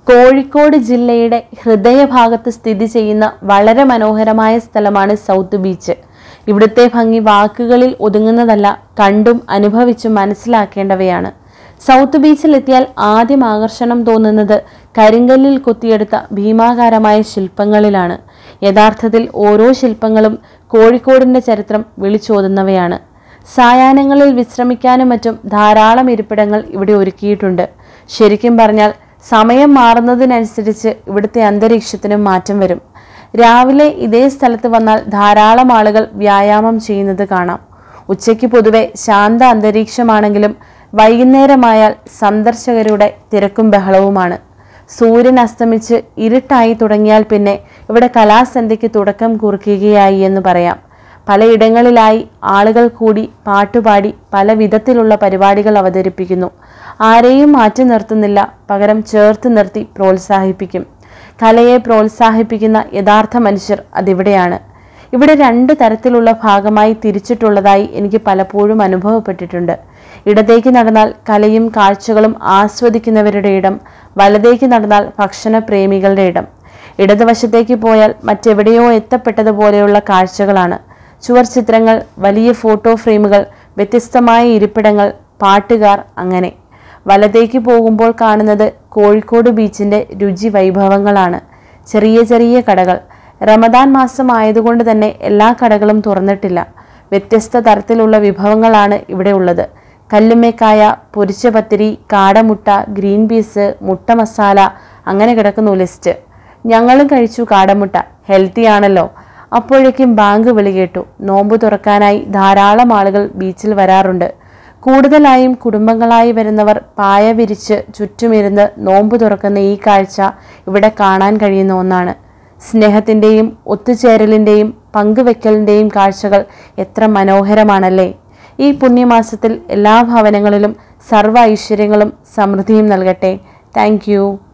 കോഴിക്കോട് ജില്ലയുടെ ഹൃദയഭാഗത്ത് സ്ഥിതി ചെയ്യുന്ന വളരെ മനോഹരമായ സ്ഥലമാണ് സൗത്ത് ബീച്ച് ഇവിടുത്തെ ഭംഗി വാക്കുകളിൽ ഒതുങ്ങുന്നതല്ല കണ്ടും അനുഭവിച്ചും മനസ്സിലാക്കേണ്ടവയാണ് സൗത്ത് ബീച്ചിലെത്തിയാൽ ആദ്യം ആകർഷണം തോന്നുന്നത് കരിങ്കല്ലിൽ കൊത്തിയെടുത്ത ഭീമാകാരമായ ശില്പങ്ങളിലാണ് യഥാർത്ഥത്തിൽ ഓരോ ശില്പങ്ങളും കോഴിക്കോടിൻ്റെ ചരിത്രം വിളിച്ചോതുന്നവയാണ് സായാഹ്നങ്ങളിൽ വിശ്രമിക്കാനും മറ്റും ധാരാളം ഇരിപ്പിടങ്ങൾ ഇവിടെ ഒരുക്കിയിട്ടുണ്ട് ശരിക്കും പറഞ്ഞാൽ സമയം മാറുന്നതിനനുസരിച്ച് ഇവിടുത്തെ അന്തരീക്ഷത്തിനും മാറ്റം വരും രാവിലെ ഇതേ സ്ഥലത്ത് വന്നാൽ ധാരാളം ആളുകൾ വ്യായാമം ചെയ്യുന്നത് കാണാം ഉച്ചയ്ക്ക് പൊതുവെ ശാന്ത അന്തരീക്ഷമാണെങ്കിലും വൈകുന്നേരമായാൽ സന്ദർശകരുടെ തിരക്കും ബഹളവുമാണ് സൂര്യൻ അസ്തമിച്ച് ഇരുട്ടായി തുടങ്ങിയാൽ പിന്നെ ഇവിടെ കലാസന്ധ്യയ്ക്ക് തുടക്കം കുറിക്കുകയായി എന്ന് പറയാം പലയിടങ്ങളിലായി ആളുകൾ കൂടി പാട്ടുപാടി പല വിധത്തിലുള്ള പരിപാടികൾ അവതരിപ്പിക്കുന്നു ആരെയും മാറ്റി നിർത്തുന്നില്ല പകരം ചേർത്ത് നിർത്തി പ്രോത്സാഹിപ്പിക്കും കലയെ പ്രോത്സാഹിപ്പിക്കുന്ന യഥാർത്ഥ മനുഷ്യർ അതിവിടെയാണ് ഇവിടെ രണ്ട് തരത്തിലുള്ള ഭാഗമായി തിരിച്ചിട്ടുള്ളതായി എനിക്ക് പലപ്പോഴും അനുഭവപ്പെട്ടിട്ടുണ്ട് ഇടത്തേക്ക് നടന്നാൽ കലയും കാഴ്ചകളും ആസ്വദിക്കുന്നവരുടെ ഇടം വലതേക്ക് നടന്നാൽ ഭക്ഷണ പ്രേമികളുടെ ഇടം ഇടതുവശത്തേക്ക് പോയാൽ മറ്റെവിടെയോ എത്തപ്പെട്ടതുപോലെയുള്ള കാഴ്ചകളാണ് ചുവർ ചിത്രങ്ങൾ വലിയ ഫോട്ടോ ഫ്രെയിമുകൾ വ്യത്യസ്തമായ ഇരിപ്പിടങ്ങൾ പാട്ടുകാർ അങ്ങനെ വലതേക്ക് പോകുമ്പോൾ കാണുന്നത് കോഴിക്കോട് ബീച്ചിന്റെ രുചി വൈഭവങ്ങളാണ് ചെറിയ ചെറിയ കടകൾ റമദാൻ മാസം ആയതുകൊണ്ട് തന്നെ എല്ലാ കടകളും തുറന്നിട്ടില്ല വ്യത്യസ്ത തരത്തിലുള്ള വിഭവങ്ങളാണ് ഇവിടെ ഉള്ളത് കല്ലുമ്മേക്കായ പൊരിച്ച പത്തിരി കാടമുട്ട ഗ്രീൻ പീസ് മുട്ട മസാല അങ്ങനെ കിടക്കുന്നു ലിസ്റ്റ് ഞങ്ങളും കഴിച്ചു കാടമുട്ട ഹെൽത്തി ആണല്ലോ അപ്പോഴേക്കും ബാങ്ക് വിളി കേട്ടു നോമ്പ് തുറക്കാനായി ധാരാളം ആളുകൾ ബീച്ചിൽ വരാറുണ്ട് കൂടുതലായും കുടുംബങ്ങളായി വരുന്നവർ പായ വിരിച്ച് ചുറ്റുമിരുന്ന് നോമ്പ് തുറക്കുന്ന ഈ കാഴ്ച ഇവിടെ കാണാൻ കഴിയുന്ന ഒന്നാണ് സ്നേഹത്തിൻ്റെയും ഒത്തുചേരലിൻ്റെയും പങ്കുവെക്കലിൻ്റെയും കാഴ്ചകൾ എത്ര മനോഹരമാണല്ലേ ഈ പുണ്യമാസത്തിൽ എല്ലാ ഭവനങ്ങളിലും സർവ്വ ഐശ്വര്യങ്ങളും സമൃദ്ധിയും നൽകട്ടെ താങ്ക്